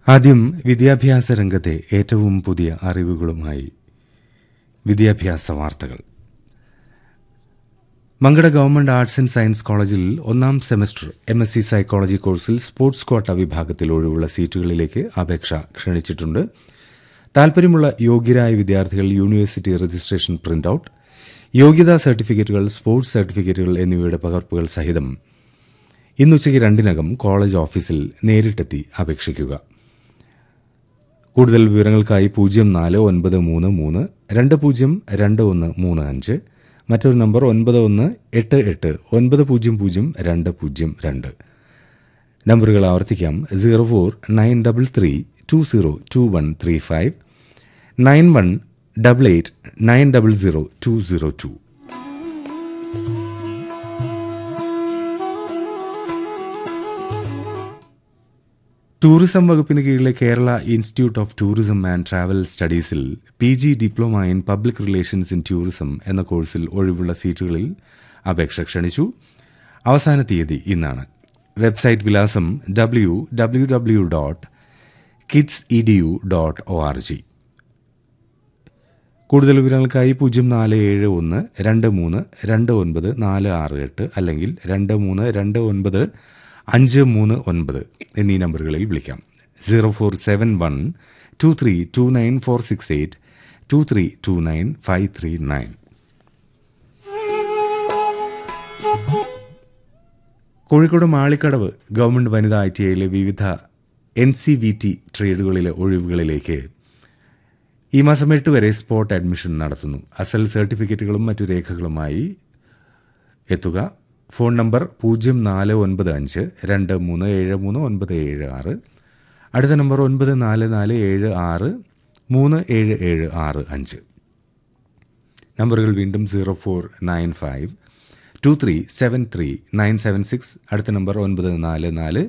ആദ്യം വിദ്യാഭ്യാസ രംഗത്തെ ഏറ്റവും പുതിയ അറിവുകളുമായി വിദ്യാഭ്യാസ വാർത്തകൾ Mankada government arts and science കോളേജിൽ ഒന്നാം semester M S C psychology കോഴ്സിൽ സ്പോർട്സ് ക്വാട്ട വിഭാഗത്തിൽ ഒഴിവുള്ള സീറ്റുകളിലേക്ക് അപേക്ഷ ക്ഷണിച്ചിട്ടുണ്ട് താൽപര്യമുള്ള യോഗ്യരായ വിദ്യാർത്ഥികൾ യൂണിവേഴ്സിറ്റി രജിസ്ട്രേഷൻ പ്രിന്റ് ഔട്ട് യോഗ്യതാ സർട്ടിഫിക്കറ്റുകൾ സ്പോർട്സ് സർട്ടിഫിക്കറ്റുകൾ എന്നിവയുടെ പകർപ്പുകൾ സഹിതം ഇന്നുച്ചയ്ക്ക് രണ്ടിനകം കോളേജ് ഓഫീസിൽ നേരിട്ടെത്തി അപേക്ഷിക്കുക കൂടുതൽ വിവരങ്ങൾക്കായി പൂജ്യം നാല് ഒൻപത് മൂന്ന് മൂന്ന് രണ്ട് പൂജ്യം രണ്ട് ഒന്ന് മൂന്ന് അഞ്ച് മറ്റൊരു നമ്പർ ഒൻപത് ഒന്ന് എട്ട് എട്ട് ഒൻപത് പൂജ്യം പൂജ്യം രണ്ട് പൂജ്യം രണ്ട് നമ്പറുകൾ ആവർത്തിക്കാം zero four nine double three two zero two one three five nine one double eight nine double zero two zero two tourism വകുപ്പിന് കീഴിലെ Kerala institute of tourism and travel സ്റ്റഡീസിൽ P G diploma in public relations in tourism എന്ന കോഴ്സിൽ ഒഴിവുള്ള സീറ്റുകളിൽ അപേക്ഷ ക്ഷണിച്ചു അവസാന തീയതി ഇന്നാണ് വെബ്സൈറ്റ് വിലാസം W W W dot kids E D U dot O R G കൂടുതൽ വിവരങ്ങൾക്കായി പൂജ്യം നാല് ഏഴ് ഒന്ന് രണ്ട് മൂന്ന് രണ്ട് ഒൻപത് നാല് ആറ് എട്ട് അല്ലെങ്കിൽ രണ്ട് മൂന്ന് രണ്ട് ഒൻപത് അഞ്ച് മൂന്ന് ഒൻപത് എന്നീ നമ്പറുകളിൽ വിളിക്കാം zero four seven one two three two nine four six eight two three two nine five three nine Kozhikode Malikkadavu government വനിതാ ഐ ടി ഐയിലെ വിവിധ എൻ സി വി ടി ട്രേഡുകളിലെ ഒഴിവുകളിലേക്ക് ഈ മാസം എട്ട് വരെ സ്പോട്ട് അഡ്മിഷൻ നടത്തുന്നു അസൽ സർട്ടിഫിക്കറ്റുകളും മറ്റു രേഖകളുമായി എത്തുക ഫോൺ നമ്പർ പൂജ്യം നാല് ഒൻപത് അഞ്ച് രണ്ട് മൂന്ന് ഏഴ് മൂന്ന് ഒൻപത് ഏഴ് ആറ് അടുത്ത നമ്പർ ഒൻപത് നാല് നാല് ഏഴ് ആറ് മൂന്ന് ഏഴ് ഏഴ് ആറ് അഞ്ച് നമ്പറുകൾ വീണ്ടും zero four nine five two three seven three nine seven six അടുത്ത നമ്പർ ഒൻപത് നാല് നാല്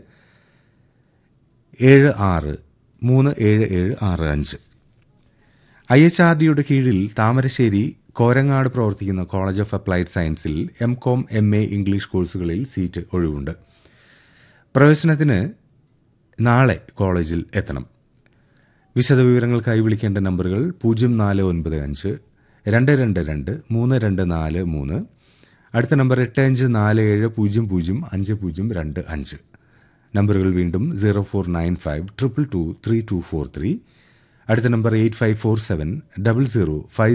ഏഴ് ആറ് മൂന്ന് ഏഴ് ഏഴ് ആറ് അഞ്ച് ഐ എച്ച് ആർ ഡിയുടെ കീഴിൽ താമരശ്ശേരി കോരങ്ങാട് പ്രവർത്തിക്കുന്ന കോളേജ് ഓഫ് അപ്ലൈഡ് സയൻസിൽ M com M A English കോഴ്സുകളിൽ സീറ്റ് ഒഴിവുണ്ട് പ്രവേശനത്തിന് നാളെ കോളേജിൽ എത്തണം വിശദവിവരങ്ങൾക്കായി വിളിക്കേണ്ട നമ്പറുകൾ പൂജ്യം നാല് ഒൻപത് അഞ്ച് രണ്ട് രണ്ട് രണ്ട് മൂന്ന് രണ്ട് നാല് മൂന്ന് അടുത്ത നമ്പർ എട്ട് അഞ്ച് നാല് ഏഴ് പൂജ്യം പൂജ്യം അഞ്ച് പൂജ്യം രണ്ട് അഞ്ച് നമ്പറുകൾ വീണ്ടും zero four nine five triple two three two four three അടുത്ത number eight five four seven double zero five